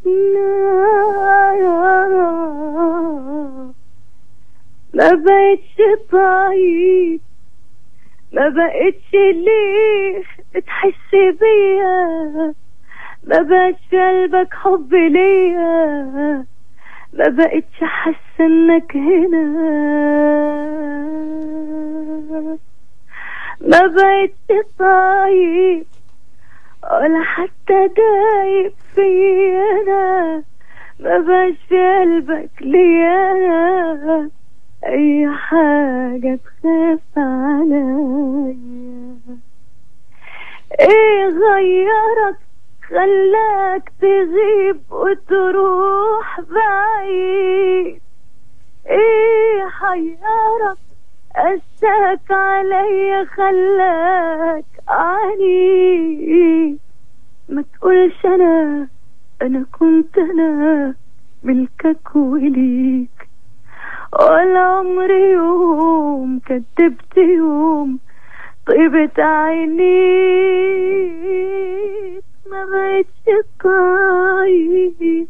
ما بقتش طيب ما بقتش ليه بتحس بيا ما بقتش قلبك حب ليا ما بقتش حاسه انك هنا ما بقتش طيب ولا حتى دايب فيا انا ما بقاش في قلبك ليا أنا اي حاجة تخاف عليا ايه غيرك خلاك تغيب وتروح بعيد ايه حيرك قساك عليا خلاك عنيد ما تقولش انا انا كنت انا ملكك وليك ولا عمري يوم كدبت يوم طيبت عينيك ما بقتش طيب